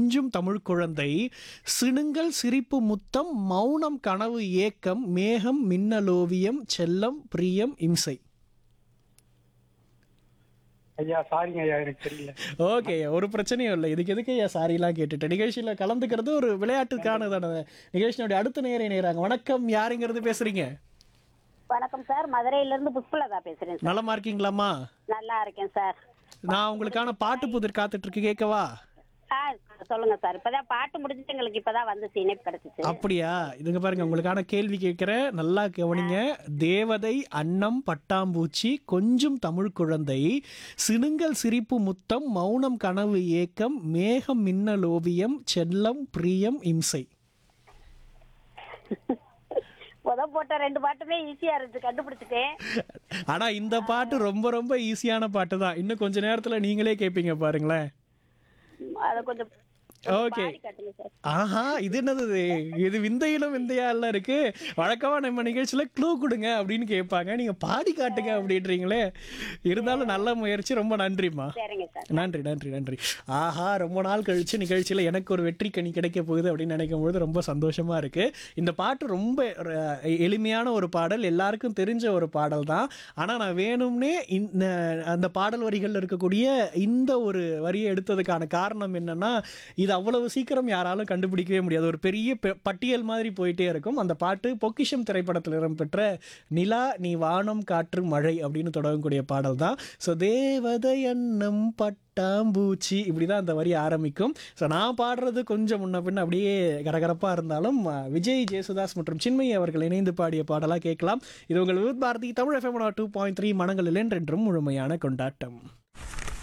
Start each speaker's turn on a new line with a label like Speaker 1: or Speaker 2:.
Speaker 1: கொஞ்சும் தமிழ் குழந்தை சினுங்கல் சிரிப்பு முத்தம் மௌனம் கனவு ஏக்கம் மேகம் மின்னலோவியம் செல்லம் பிரியம் இம்சை
Speaker 2: ஐயா சாரிங்க ஐயா எனக்கு தெரியல
Speaker 1: ஓகே ஒரு பிரச்சனையும் இல்லை இதுக்கு எதுக்கு ஐயா சாரிலாம் கேட்டுட்டு நிகழ்ச்சியில் கலந்துக்கிறது ஒரு விளையாட்டுக்கானதான நிகழ்ச்சியினுடைய அடுத்த நேரை நேராங்க வணக்கம் யாருங்கிறது பேசுறீங்க
Speaker 3: வணக்கம் சார் மதுரையில இருந்து புஷ்பலதா பேசுறேன் சார்
Speaker 1: நலமா இருக்கீங்களாம்மா
Speaker 3: நல்லா இருக்கேன் சார்
Speaker 1: நான் உங்களுக்கான பாட்டு புதிர் காத்துட்டு இருக்கு கேட்கவா
Speaker 3: ஆ சொல்லுங்க சார் இப்பதான் பாட்டு முடிஞ்சிட்டு எங்களுக்கு இப்பதான் வந்து இணைப்பு கிடைச்சிச்சு
Speaker 1: அப்படியா இதுங்க பாருங்க உங்களுக்கான கேள்வி கேட்கிறேன் நல்லா கவனிங்க தேவதை அன்னம் பட்டாம்பூச்சி கொஞ்சம் தமிழ் குழந்தை சினுங்கல் சிரிப்பு முத்தம் மௌனம் கனவு ஏக்கம் மேகம் மின்னல் ஓவியம் செல்லம் பிரியம் இம்சை
Speaker 3: முத போட்ட ரெண்டு பாட்டுமே ஈஸியா இருந்துச்சு கண்டுபிடிச்சிட்டேன்
Speaker 1: ஆனா இந்த பாட்டு ரொம்ப ரொம்ப ஈஸியான பாட்டு தான் இன்னும் கொஞ்ச நேரத்துல நீங்களே கேட்பீங்க பாருங்களேன்
Speaker 3: ம், அத கொஞ்சம்
Speaker 1: ஓகே
Speaker 3: பாடி காட்டுங்க சார்
Speaker 1: ஆஹா இது என்னது இது? இது விந்தையிலும் விந்தையா எல்லாம் இருக்கு வழக்கமா நம்ம நிகழ்ச்சியில க்ளூ கொடுங்க அப்படின்னு கேட்பாங்க நீங்க பாடி காட்டுங்க அப்படின்றீங்களே இருந்தாலும் நல்ல முயற்சி ரொம்ப நன்றிம்மா
Speaker 3: சரிங்க சார்
Speaker 1: நன்றி நன்றி நன்றி ஆஹா ரொம்ப நாள் கழிச்சு நிகழ்ச்சியில் எனக்கு ஒரு வெற்றி கனி கிடைக்க போகுது அப்படின்னு நினைக்கும் பொழுது ரொம்ப சந்தோஷமா இருக்கு இந்த பாட்டு ரொம்ப அஹ், எளிமையான ஒரு பாடல் எல்லாருக்கும் தெரிஞ்ச ஒரு பாடல் தான் ஆனால் நான் வேணும்னே இந்த அந்த பாடல் வரிகளில் இருக்கக்கூடிய இந்த ஒரு வரியை எடுத்ததுக்கான காரணம் என்னன்னா இது அவ்வளவு சீக்கிரம் யாராலும் கண்டுபிடிக்கவே முடியாது ஒரு பெரிய பெ- பட்டியல் மாதிரி போயிட்டே இருக்கும் அந்த பாட்டு பொக்கிஷம் திரைப்படத்தில் இடம்பெற்ற நிலா நீ வானம் காற்று மழை அப்படின்னு தொடங்கக்கூடிய பாடல் தான் ஸோ தேவதை எண்ணம் பட்டாம்பூச்சி இப்படி தான் அந்த வரி ஆரம்பிக்கும் ஸோ நான் பாடுறது கொஞ்சம் முன்ன பின்ன அப்படியே கரகரப்பாக இருந்தாலும் அஹ், விஜய் ஜேசுதாஸ் மற்றும் சின்மயி அவர்கள் இணைந்து பாடிய பாடலாக கேட்கலாம் இது உங்கள் with Bharathi Tamil FM two point three மனங்களில் என்றென்றும் முழுமையான கொண்டாட்டம்